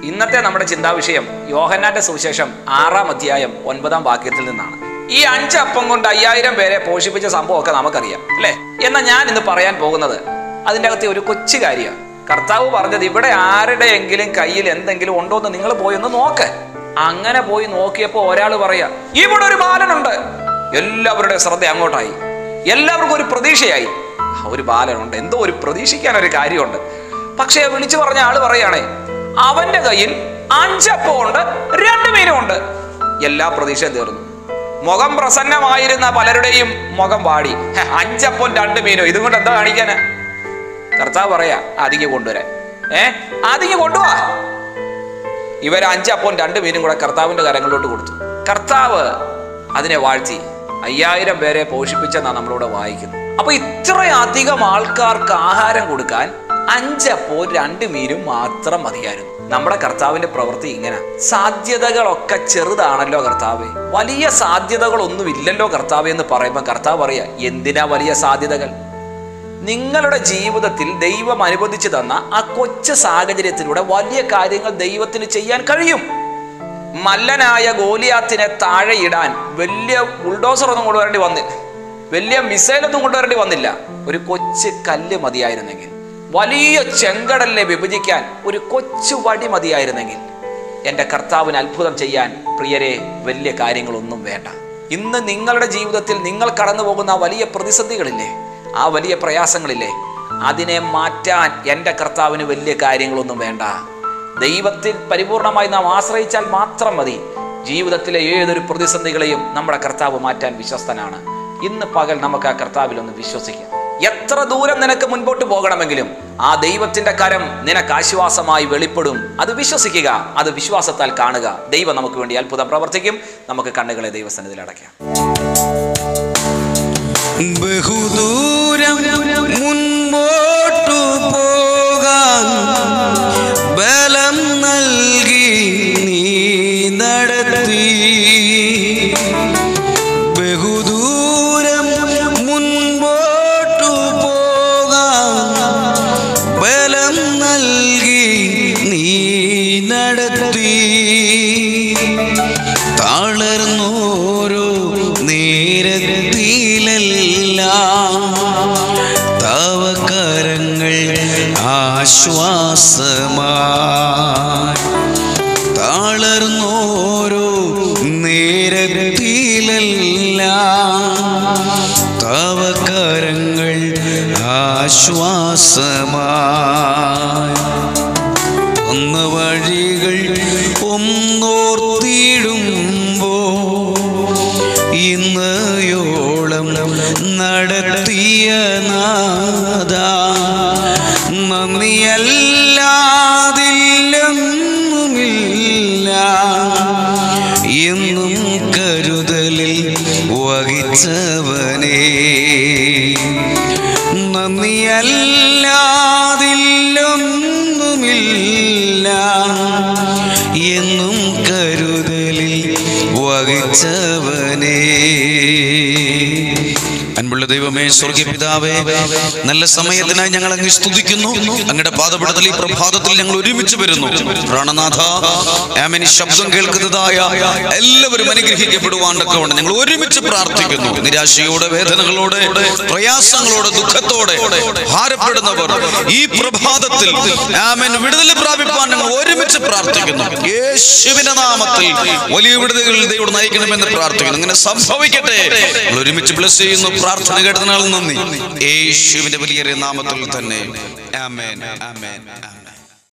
ഇന്നത്തെ നമ്മുടെ ചിന്താ വിഷയം യോഹന്നാന്റെ സുവിശേഷം ആറാം അധ്യായം ഒൻപതാം വാക്യത്തിൽ നിന്നാണ് ഈ അഞ്ച് അപ്പം കൊണ്ട് അയ്യായിരം പേരെ പോഷിപ്പിച്ച സംഭവമൊക്കെ നമുക്കറിയാം അല്ലേ എന്നാൽ ഞാൻ ഇന്ന് പറയാൻ പോകുന്നത് അതിൻ്റെ അകത്തെ ഒരു കൊച്ചു കാര്യമാണ് കർത്താവ് പറഞ്ഞത് ഇവിടെ ആരുടെയെങ്കിലും കയ്യിൽ എന്തെങ്കിലും ഉണ്ടോ എന്ന് നിങ്ങൾ പോയി ഒന്ന് നോക്ക് അങ്ങനെ പോയി നോക്കിയപ്പോൾ ഒരാൾ പറയാ ഇവിടെ ഒരു ബാലനുണ്ട് എല്ലാവരുടെ ശ്രദ്ധ അങ്ങോട്ടായി എല്ലാവർക്കും ഒരു പ്രതീക്ഷയായി ആ, ഒരു ബാലനുണ്ട് എന്തോ ഒരു പ്രതീക്ഷിക്കാൻ ഒരു കാര്യമുണ്ട് പക്ഷേ വിളിച്ചു പറഞ്ഞ ആള് പറയാണേ അവന്റെ കയ്യിൽ അഞ്ചപ്പം ഉണ്ട് രണ്ട് മീനും ഉണ്ട് എല്ലാ പ്രതീക്ഷയും തീർന്നു മുഖം പ്രസന്നമായിരുന്ന പലരുടെയും മുഖം വാടി ഹെ, അഞ്ചപ്പം രണ്ട് മീനോ ഇതും കൊണ്ട് എന്താ കാണിക്കാനാ കർത്താവ് പറയാ അതിങ്ങ് കൊണ്ടുവരാൻ ഏ അതിങ്ങ് കൊണ്ടുവാ ഇവർ അഞ്ചപ്പം രണ്ട് മീനും കൂടെ കർത്താവിന്റെ കരങ്ങളിലോട്ട് കൊടുത്തു കർത്താവ് അതിനെ വാഴ്ത്തി അയ്യായിരം പേരെ പോഷിപ്പിച്ചെന്നാ നമ്മളിവിടെ വായിക്കുന്നത് അപ്പൊ ഇത്രയധികം ആൾക്കാർക്ക് ആഹാരം കൊടുക്കാൻ അഞ്ചപ്പോ രണ്ട് മീനും മാത്രം മതിയായിരുന്നു നമ്മുടെ കർത്താവിന്റെ പ്രവൃത്തി ഇങ്ങനെ സാധ്യതകളൊക്കെ ചെറുതാണല്ലോ കർത്താവെ വലിയ സാധ്യതകളൊന്നും ഇല്ലല്ലോ കർത്താവെ എന്ന് പറയുമ്പോൾ കർത്താവ് പറയാ എന്തിനാ വലിയ സാധ്യതകൾ നിങ്ങളുടെ ജീവിതത്തിൽ ദൈവം അനുവദിച്ചു തന്ന ആ കൊച്ചു സാഹചര്യത്തിലൂടെ വലിയ കാര്യങ്ങൾ ദൈവത്തിന് ചെയ്യാൻ കഴിയും മല്ലനായ ഗോലിയാത്തിനെ താഴെ ഇടാൻ വലിയ ബുൾഡോസർ ഒന്നും കൊണ്ടുവരേണ്ടി വന്നില്ല വലിയ മിസൈലൊന്നും കൊണ്ടുവരേണ്ടി വന്നില്ല ഒരു കൊച്ചു കല്ല് മതിയായിരുന്നെങ്കിൽ വലിയ ചെങ്കടലിനെ വിഭജിക്കാൻ ഒരു കൊച്ചു വടി മതിയായിരുന്നെങ്കിൽ എൻ്റെ കർത്താവിന് അത്ഭുതം ചെയ്യാൻ പ്രിയരെ വലിയ കാര്യങ്ങളൊന്നും വേണ്ട ഇന്ന് നിങ്ങളുടെ ജീവിതത്തിൽ നിങ്ങൾ കടന്നു പോകുന്ന ആ വലിയ പ്രതിസന്ധികളില്ലേ ആ വലിയ പ്രയാസങ്ങളില്ലേ അതിനെ മാറ്റാൻ എൻ്റെ കർത്താവിന് വലിയ കാര്യങ്ങളൊന്നും വേണ്ട ദൈവത്തിൽ പരിപൂർണമായി നാം ആശ്രയിച്ചാൽ മാത്രം മതി ജീവിതത്തിലെ ഏതൊരു പ്രതിസന്ധികളെയും നമ്മുടെ കർത്താവ് മാറ്റാൻ വിശ്വസ്തനാണ് ഇന്ന് പകൽ നമുക്ക് ആ കർത്താവിൽ ഒന്ന് വിശ്വസിക്കാം എത്ര ദൂരം നിനക്ക് മുൻപോട്ട് പോകണമെങ്കിലും ആ ദൈവത്തിന്റെ കരം നിനക്ക് ആശ്വാസമായി വെളിപ്പെടും അത് വിശ്വസിക്കുക അത് വിശ്വാസത്താൽ കാണുക ദൈവം നമുക്ക് വേണ്ടി അത്ഭുതം പ്രവർത്തിക്കും നമുക്ക് കണ്ണുകളെ ദൈവസന്നിധിയിൽ അടയ്ക്കാം ബഹുദൂരം മുൻപോട്ടു പോകാൻ ബലം നൽകി നീ നടത്തി ബഹുദൂരം മുൻപോട്ടു പോകാൻ ബലം നൽകി നീ നടത്തി തളർന്നോരോ നേരത്തിലെല്ലാം തവ കരങ്ങൾ ആശ്വാസമായി തളർന്നോരോ നേരത്തിലെല്ലാം തവ കരങ്ങൾ ആശ്വാസമായി വന്ന വഴികൾ ഒന്നോർത്തിടുമ്പോ ഇന്നയോളം നടത്തിയ നാദ നന്ദിയല്ലാതില്ലൊന്നുമില്ല എന്നും കരുതലിൽ വഹിച്ചവനേ നന്ദിയല്ലാതില്ലൊന്നുമില്ല എന്നും കരുതലിൽ വഹിച്ചവനേ അൻപുള്ള ദൈവമേ സ്വർഗീയ പിതാവേ നല്ല സമയത്തിനായി ഞങ്ങൾ അങ്ങ് സ്തുതിക്കുന്നു അങ്ങയുടെ പാദപടത്തിൽ ഈ പ്രഭാതത്തിൽ ഞങ്ങൾ ഒരുമിച്ച് വരുന്നു പ്രാണനാഥ ആമേൻ ഈ ശബ്ദം കേൾക്കുന്നതായ എല്ലാവരും അനുഗ്രഹിക്കപ്പെടുവാണ്ടൊക്കെ ഉണ്ട് ഞങ്ങൾ ഒരുമിച്ച് പ്രാർത്ഥിക്കുന്നു നിരാശയോടെ വേദനകളോടെ പ്രയാസങ്ങളോടെ ദുഃഖത്തോടെ ഭാരപ്പെടുന്നവർ ഈ പ്രഭാതത്തിൽ ആമേൻ വിടുതൽ പ്രാപിപ്പാൻ ഞങ്ങൾ ഒരുമിച്ച് പ്രാർത്ഥിക്കുന്നു യേശുവിന്റെ നാമത്തിൽ വലിയ വിടുതലുകൾ ദൈവം നയിക്കണമെന്ന് പ്രാർത്ഥിക്കുന്നു അങ്ങനെ സംഭവിക്കട്ടെ ഞങ്ങൾ ഒരുമിച്ച് ബ്ലസ് ചെയ്യുന്നു പ്രാർത്ഥന കേട്ടതിനാൽ നന്ദി യേശുവിന്റെ വലിയ നാമത്തിൽ തന്നെ ആമേൻ ആമേൻ ആമേൻ